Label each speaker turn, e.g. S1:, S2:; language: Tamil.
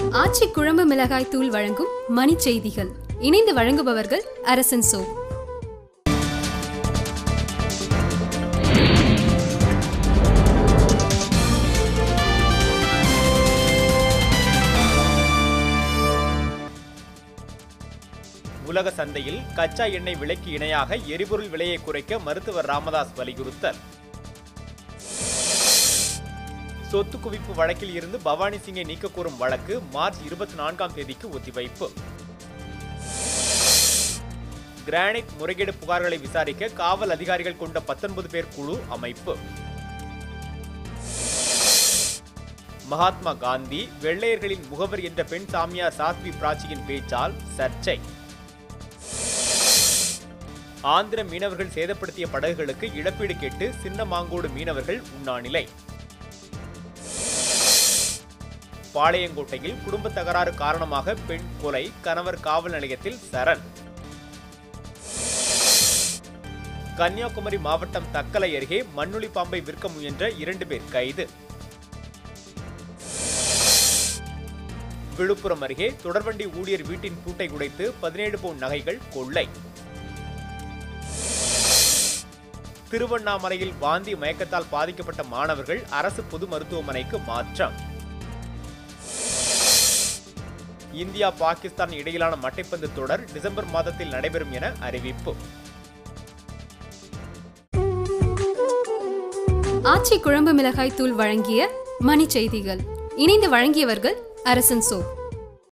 S1: ஆச்சி குழம்பு மிளகாய் தூள் வழங்கும் மணி செய்திகள் இணைந்து வழங்குபவர்கள் அரசன் சோ
S2: உலக சந்தையில் கச்சா எண்ணெய் விலைக்கு இணையாக எரிபொருள் விலையை குறைக்க மருத்துவர் ராமதாஸ் வலியுறுத்தல் சொத்து குவிப்பு வழக்கில் இருந்து பவானி சிங்கை நீக்க கோரும் வழக்கு மார்ச் இருபத்தி நான்காம் தேதிக்கு ஒத்திவைப்பு கிரானைட் முறைகேடு புகார்களை விசாரிக்க காவல் அதிகாரிகள் கொண்ட பத்தொன்பது பேர் குழு அமைப்பு மகாத்மா காந்தி வெள்ளையர்களின் முகவர் என்ற பெண் சாமியார் சாஸ்திரி பிராச்சியின் பேச்சால் சர்ச்சை ஆந்திர மீனவர்கள் சேதப்படுத்திய படகுகளுக்கு இழப்பீடு கேட்டு சின்னமாங்கோடு மீனவர்கள் உண்ணாநிலை பாளையங்கோட்டையில் குடும்ப தகராறு காரணமாக பெண் கொலை கணவர் காவல் நிலையத்தில் சரண் கன்னியாகுமரி மாவட்டம் தக்கலை அருகே மண்ணுளி பாம்பை விற்க முயன்ற இரண்டு பேர் கைது விழுப்புரம் அருகே தொடர்வண்டி ஊழியர் வீட்டின் பூட்டை உடைத்து பதினேழு பவுன் நகைகள் கொள்ளை திருவண்ணாமலையில் வாந்தி மயக்கத்தால் பாதிக்கப்பட்ட மாணவர்கள் அரசு பொது மருத்துவமனைக்கு மாற்றம் இந்தியா பாகிஸ்தான் இடையிலான மட்டைப்பந்து தொடர் டிசம்பர் மாதத்தில் நடைபெறும் என அறிவிப்பு
S1: ஆச்சி குழம்பு மிளகாய் தூள் வழங்கிய மணி செய்திகள் இணைந்து வழங்கியவர்கள் அரசன் சோ